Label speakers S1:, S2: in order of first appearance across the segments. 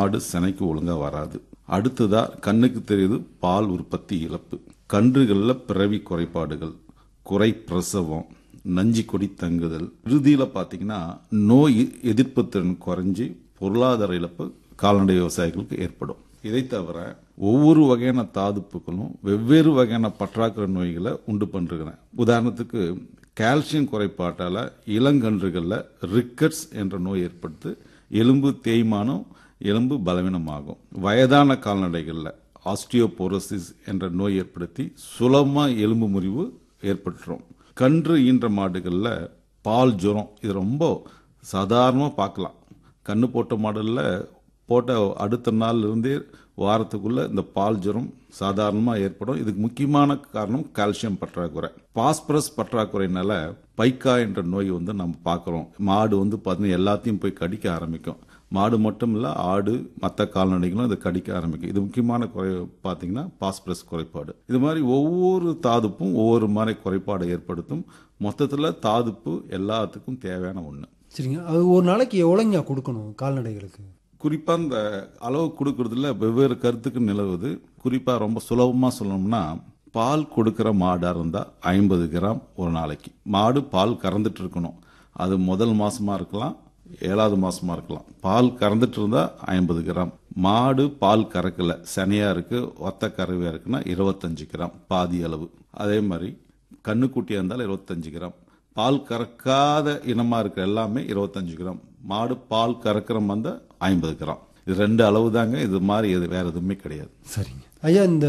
S1: மாடு சினைக்கு ஒழுங்கா வராது அடுத்ததா கண்ணுக்கு தெரியுது பால் உற்பத்தி இழப்பு கன்றுகள்ல பிறவி குறைபாடுகள் குறை பிரசவம் நஞ்சி கொடி தங்குதல் இறுதியில பாத்தீங்கன்னா நோய் எதிர்ப்பு திறன் குறைஞ்சி பொருளாதார இழப்பு கால்நடை விவசாயிகளுக்கு ஏற்படும் இதை தவிர ஒவ்வொரு வகையான தாதுப்புகளும் வெவ்வேறு வகையான பற்றாக்குறை நோய்களை உண்டு பண்றன உதாரணத்துக்கு கால்சியம் குறைபாட்டால இளங்கன்றுகள்ல ரிக்கட்ஸ் என்ற நோய் ஏற்படுத்து எலும்பு தேய்மானம் எலும்பு பலவீனமாகும் வயதான கால்நடைகள்ல ஆஸ்டியோபோரோசிஸ் என்ற நோய் ஏற்படுத்தி சுலபமா எலும்பு முறிவு ஏற்பட்டுரும் கன்று ஈன்ற மாடுகள்ல பால் ஜுரம் இது ரொம்ப சாதாரணமாக பார்க்கலாம் கண்ணு போட்ட மாடல்ல போட்ட அடுத்த நாள்ல இருந்தே வாரத்துக்குள்ள இந்த பால் ஜுரம் சாதாரணமாக ஏற்படும் இதுக்கு முக்கியமான காரணம் கால்சியம் பற்றாக்குறை பாஸ்பரஸ் பற்றாக்குறைனால பைக்கா என்ற நோய் வந்து நம்ம பார்க்குறோம் மாடு வந்து பார்த்தீங்கன்னா எல்லாத்தையும் போய் கடிக்க ஆரம்பிக்கும் மாடு மட்டும் இல்லை ஆடு மற்ற கால்நடைகளும் இதை கடிக்க ஆரம்பிக்கும் இது முக்கியமான குறை பார்த்தீங்கன்னா பாஸ்பரஸ் குறைபாடு இது மாதிரி ஒவ்வொரு தாதுப்பும் ஒவ்வொரு மாதிரி குறைபாடை ஏற்படுத்தும் மொத்தத்தில் தாதுப்பு எல்லாத்துக்கும் தேவையான ஒன்று
S2: சரிங்க அது ஒரு நாளைக்கு எவ்வளோங்க கொடுக்கணும் கால்நடைகளுக்கு
S1: குறிப்பா இந்த அளவு கொடுக்கறதுல வெவ்வேறு கருத்துக்கு நிலவுது குறிப்பா ரொம்ப சுலபமா சொல்லணும்னா பால் கொடுக்கிற மாடா இருந்தா ஐம்பது கிராம் ஒரு நாளைக்கு மாடு பால் கறந்துட்டு இருக்கணும் அது முதல் மாசமா இருக்கலாம் ஏழாவது மாசமா இருக்கலாம் பால் கறந்துட்டு இருந்தா ஐம்பது கிராம் மாடு பால் கறக்கல சனியா இருக்கு ஒத்த கறவையா இருக்குன்னா இருபத்தஞ்சு கிராம் பாதி அளவு அதே மாதிரி கண்ணுக்குட்டியா இருந்தாலும் இருபத்தஞ்சு கிராம் பால் கறக்காத இனமா இருக்கிற எல்லாமே இருபத்தஞ்சு கிராம் மாடு பால் கறக்கிற மந்த ஐம்பது கிராம் இது ரெண்டு அளவு தாங்க இது மாதிரி எது வேற எதுவுமே கிடையாது
S2: சரிங்க ஐயா இந்த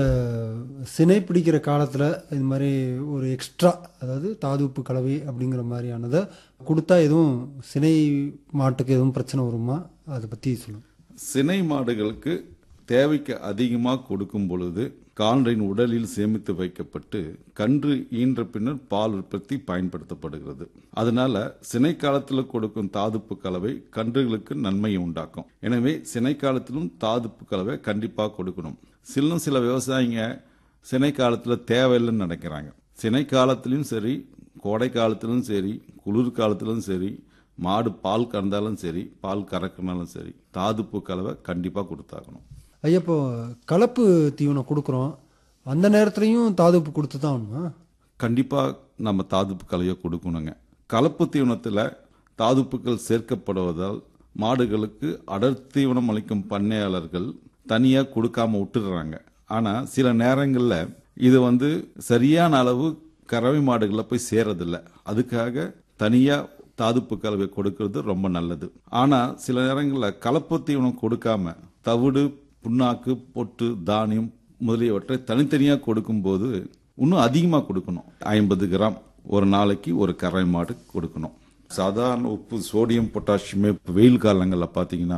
S2: சினை பிடிக்கிற காலத்தில் இது மாதிரி ஒரு எக்ஸ்ட்ரா அதாவது தாதுப்பு கலவை அப்படிங்கிற மாதிரியானதை கொடுத்தா எதுவும் சினை மாட்டுக்கு எதுவும் பிரச்சனை வருமா அதை பற்றி சொல்லுங்க
S1: சினை மாடுகளுக்கு தேவைக்கு அதிகமாக கொடுக்கும் பொழுது கால்நடையின் உடலில் சேமித்து வைக்கப்பட்டு கன்று ஈன்ற பின்னர் பால் உற்பத்தி பயன்படுத்தப்படுகிறது அதனால சினை காலத்தில் கொடுக்கும் தாதுப்பு கலவை கன்றுகளுக்கு நன்மையை உண்டாக்கும் எனவே சினை காலத்திலும் தாதுப்பு கலவை கண்டிப்பாக கொடுக்கணும் சில சில விவசாயிங்க சினை காலத்தில் தேவையில்லைன்னு நினைக்கிறாங்க சினை காலத்திலும் சரி கோடை காலத்திலும் சரி குளிர் காலத்திலும் சரி மாடு பால் கறந்தாலும் சரி பால் கறக்கினாலும் சரி தாதுப்பு கலவை கண்டிப்பாக கொடுத்தாகணும்
S2: ஐயா இப்போ கலப்பு தீவனம் கொடுக்குறோம் அந்த நேரத்துலையும் தாதுப்பு கொடுத்து தான் ஆகணுமா
S1: கண்டிப்பாக நம்ம தாதுப்பு கலையை கொடுக்கணுங்க கலப்பு தீவனத்தில் தாதுப்புகள் சேர்க்கப்படுவதால் மாடுகளுக்கு அடர் தீவனம் அளிக்கும் பண்ணையாளர்கள் தனியாக கொடுக்காம விட்டுடுறாங்க ஆனால் சில நேரங்களில் இது வந்து சரியான அளவு கறவை மாடுகளில் போய் சேரதில்ல அதுக்காக தனியாக தாதுப்பு கலவை கொடுக்கறது ரொம்ப நல்லது ஆனால் சில நேரங்களில் கலப்பு தீவனம் கொடுக்காம தவிடு புண்ணாக்கு பொட்டு தானியம் முதலியவற்றை தனித்தனியாக கொடுக்கும்போது இன்னும் அதிகமாக கொடுக்கணும் ஐம்பது கிராம் ஒரு நாளைக்கு ஒரு கரை மாடு கொடுக்கணும் சாதாரண உப்பு சோடியம் பொட்டாசியமே இப்போ வெயில் காலங்களில் பார்த்தீங்கன்னா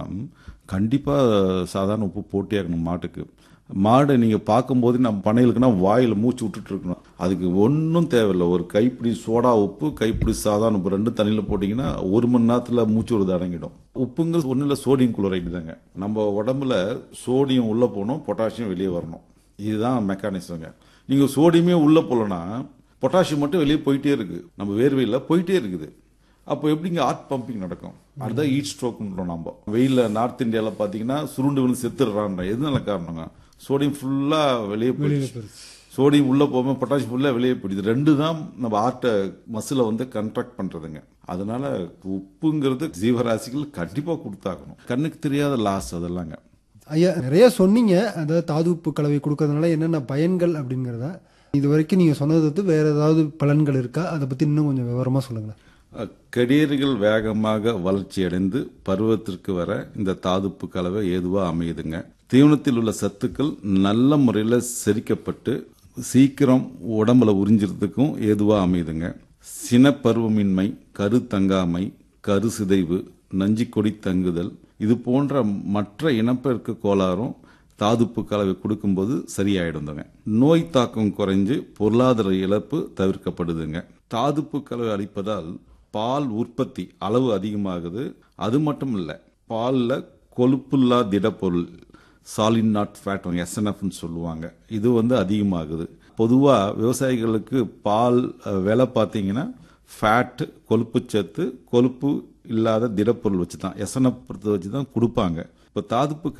S1: கண்டிப்பாக சாதாரண உப்பு போட்டே இருக்கணும் மாட்டுக்கு மாடை நீங்கள் பார்க்கும்போது நம்ம பனைகளுக்குன்னா வாயில் மூச்சு விட்டுட்டு இருக்கணும் அதுக்கு ஒன்றும் தேவையில்லை ஒரு கைப்பிடி சோடா உப்பு கைப்பிடி சாதாரண உப்பு ரெண்டு தண்ணியில் போட்டிங்கன்னா ஒரு மணி நேரத்தில் மூச்சு விடுறது அடங்கிடும் உப்புங்கிறது ஒன்றும் இல்லை சோடியம் குளோரைடு தாங்க நம்ம உடம்புல சோடியம் உள்ளே போகணும் பொட்டாசியம் வெளியே வரணும் இதுதான் மெக்கானிசங்க நீங்கள் சோடியமே உள்ளே போகலன்னா பொட்டாசியம் மட்டும் வெளியே போயிட்டே இருக்கு நம்ம வேர்வையில் போயிட்டே இருக்குது அப்போ எப்படிங்க ஹார்ட் பம்பிங் நடக்கும் அதுதான் ஹீட் ஸ்ட்ரோக்ன்றோம் நம்ம வெயிலில் நார்த் இந்தியாவில் பார்த்தீங்கன்னா சுருண்டு விழுந்து செத்துடுறான்ற எதுனால காரணங்க சோடியம் ஃபுல்லாக வெளியே போயிடுச்சு சோடியம் உள்ளே போகாமல் பொட்டாசியம் ஃபுல்லாக வெளியே போயிடுது ரெண்டு தான் நம்ம ஹார்ட்டை மசிலை வந்து கண்ட்ராக்ட் பண்ணுறதுங்க அதனால உப்புங்கிறது ஜீவராசிகள் கண்டிப்பாக கொடுத்தாகணும் கண்ணுக்கு தெரியாத லாஸ் அதெல்லாங்க
S2: ஐயா நிறைய சொன்னீங்க அதாவது தாதுப்பு கலவை கொடுக்கறதுனால என்னென்ன பயன்கள் அப்படிங்கிறத இது வரைக்கும் நீங்கள் சொன்னது வந்து வேற ஏதாவது பலன்கள் இருக்கா அதை பற்றி இன்னும் கொஞ்சம் விவரமாக சொல்லுங்களேன்
S1: கடியர்கள் வேகமாக வளர்ச்சியடைந்து பருவத்திற்கு வர இந்த தாதுப்பு கலவை ஏதுவா அமையுதுங்க தீவனத்தில் உள்ள சத்துக்கள் நல்ல முறையில் செரிக்கப்பட்டு சீக்கிரம் உடம்புல உறிஞ்சிறதுக்கும் ஏதுவா அமையுதுங்க சினப்பருவமின்மை கரு தங்காமை கரு சிதைவு நஞ்சி கொடி தங்குதல் இது போன்ற மற்ற இனப்பெருக்க கோளாறும் தாதுப்பு கலவை கொடுக்கும்போது சரியாயிடுதுங்க நோய் தாக்கம் குறைஞ்சு பொருளாதார இழப்பு தவிர்க்கப்படுதுங்க தாதுப்பு கலவை அளிப்பதால் பால் உற்பத்தி அளவு அதிகமாகுது அது மட்டும் இல்லை பாலில் கொழுப்புல்லா திடப்பொருள் சாலின் நாட் ஃபேட் எஸ்என்எஃப்னு சொல்லுவாங்க இது வந்து அதிகமாகுது பொதுவாக விவசாயிகளுக்கு பால் விலை பார்த்தீங்கன்னா ஃபேட்டு கொழுப்புச்சத்து கொழுப்பு இல்லாத திடப்பொருள் வச்சு தான் எஸ்என்எஃப் வச்சு தான் கொடுப்பாங்க இப்போ தாதுப்பு